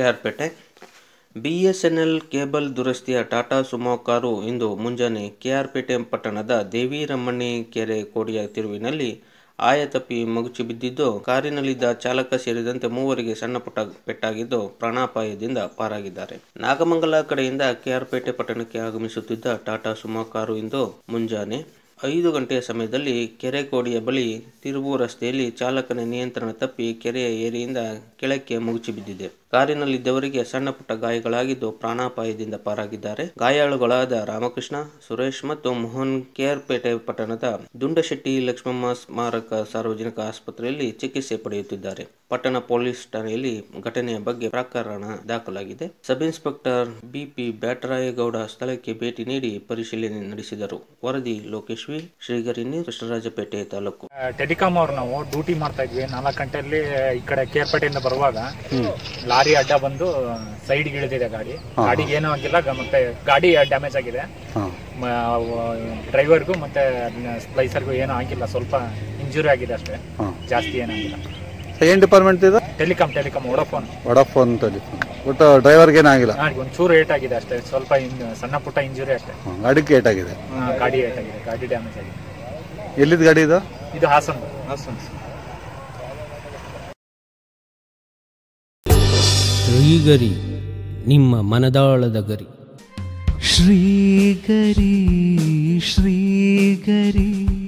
KR Pete BSNL cable ದುರಸ್ತಿಯ Tata Sumo car ಇಂದು ಮುಂಜಾನೆ ಕೆಆರ್ಪೇಟೆ ಪಟ್ಟಣದ ದೇವಿರಮ್ಮಣ್ಣಿ ಕೆರೆ ಕೋಡಿಯ ತಿರುವಿನಲ್ಲಿ ಆಯತಪ್ಪಿ ಮಗುಚಿ ಬಿದ್ದಿದ್ದು ಕಾರಿನಲ್ಲಿದ್ದ ಚಾಲಕ ಸೇರಿದಂತೆ ಮೂವರಿಗೆ ಸಣ್ಣ ಪುಟ್ಟ ಪೆಟ್ಟಾಗಿದ್ದು ಪ್ರಾಣಾಪಾಯದಿಂದ ಪಾರಾಗಿದ್ದಾರೆ ನಾಗಮಂಗಲ ಕಡೆಯಿಂದ ಕೆಆರ್ಪೇಟೆ ಪಟ್ಟಣಕ್ಕೆ ಆಗಮಿಸುತ್ತಿದ್ದ ಟಾಟಾ ಸುಮೋ ಕಾರು ಇಂದು ಮುಂಜಾನೆ ಐದು ಗಂಟೆಯ ಸಮಯದಲ್ಲಿ ಕೆರೆ ಕೋಡಿಯ ಬಳಿ ತಿರುವು ರಸ್ತೆಯಲ್ಲಿ ಚಾಲಕನ ನಿಯಂತ್ರಣ ತಪ್ಪಿ ಕೆರೆಯ ಏರಿಯಿಂದ ಕೆಳಕ್ಕೆ ಮುಗುಚಿ ಬಿದ್ದಿದೆ ಕಾರಿನಲ್ಲಿದ್ದವರಿಗೆ ಸಣ್ಣ ಪುಟ್ಟ ಗಾಯಗಳಾಗಿದ್ದು ಪ್ರಾಣಾಪಾಯದಿಂದ ಪಾರಾಗಿದ್ದಾರೆ ಗಾಯಾಳುಗಳಾದ ರಾಮಕೃಷ್ಣ ಸುರೇಶ್ ಮತ್ತು ಮೋಹನ್ ಕೆಆರ್ಪೇಟೆ ಪಟ್ಟಣದ ದುಂಡಶೆಟ್ಟಿ ಲಕ್ಷ್ಮಮ್ಮ ಸ್ಮಾರಕ ಸಾರ್ವಜನಿಕ ಆಸ್ಪತ್ರೆಯಲ್ಲಿ ಚಿಕಿತ್ಸೆ ಪಡೆಯುತ್ತಿದ್ದಾರೆ ಪಟ್ಟಣ ಪೊಲೀಸ್ ಠಾಣೆಯಲ್ಲಿ ಘಟನೆಯ ಬಗ್ಗೆ ಪ್ರಕರಣ ದಾಖಲಾಗಿದೆ ಸಬ್ ಇನ್ಸ್ಪೆಕ್ಟರ್ ಬಿಪಿ ಬ್ಯಾಟರಾಯಗೌಡ ಸ್ಥಳಕ್ಕೆ ಭೇಟಿ ನೀಡಿ ಪರಿಶೀಲನೆ ನಡೆಸಿದರು ವರದಿ ಲೋಕೇಶ್ ವಿ ಶ್ರೀಗರಿನಿ ಕೃಷ್ಣರಾಜಪೇಟೆ ತಾಲೂಕು ಟೆಲಿಕಾಂ ಅವ್ರು ನಾವು ಡ್ಯೂಟಿ ಮಾಡ್ತಾ ಇದ್ವಿ ನಾಲ್ಕು ಗಂಟೆಯಲ್ಲಿ ಈ ಕಡೆ ಕೇರ್ಪೇಟೆಯಿಂದ ಬರುವಾಗ ಲಾರಿ ಅಡ್ಡ ಬಂದು ಸೈಡ್ಗೆ ಇಳಿದಿದೆ ಗಾಡಿ ಗಾಡಿಗೆ ಏನೂ ಆಗಿಲ್ಲ ಗ- ಮತ್ತೆ ಗಾಡಿ ಡ್ಯಾಮೇಜ್ ಆಗಿದೆ ಡ್ರೈವರ್ಗೂ ಮತ್ತೆ ಸ್ಪ್ಲೈಸರ್ಗೂ ಏನೂ ಆಗಿಲ್ಲ ಸ್ವಲ್ಪ ಇಂಜುರಿ ಆಗಿದೆ ಅಷ್ಟೇ ಜಾಸ್ತಿ ಏನಾಗಿಲ್ಲ ಏನ್ ಡಿಪಾರ್ಟ್ಮೆಂಟ್ ಇದು telecom telecom Vodafone Vodafone telephone ಒಟ್ಟು ಡ್ರೈವರ್ಗೆ ಏನಾಗಿಲ್ಲ ಒಂಚೂರು ಏಟ್ ಆಗಿದೆ ಅಷ್ಟೇ ಸ್ವಲ್ಪ ಇನ್- ಸಣ್ಣ ಪುಟ್ಟ ಇಂಜುರಿ ಅಷ್ಟೇ ಹ್ಮ್. ಗಾಡಿಗೆ ಏಟಾಗಿದೆ ಆ, ಗಾಡಿ ಏಟ್ ಆಗಿದೆ ಗಾಡಿ ಡ್ಯಾಮೇಜ್ ಆಗಿದೆ ಎಲ್ಲಿದ್ ಗಾಡಿ ಇದು ಇದು ಹಾಸನ್ ಹಾಸನ್ ಶ್ರೀಗರಿ ನಿಮ್ಮ ಮನದಾಳದ ಗರಿ ಶ್ರೀಗರಿ ಶ್ರೀಗರಿ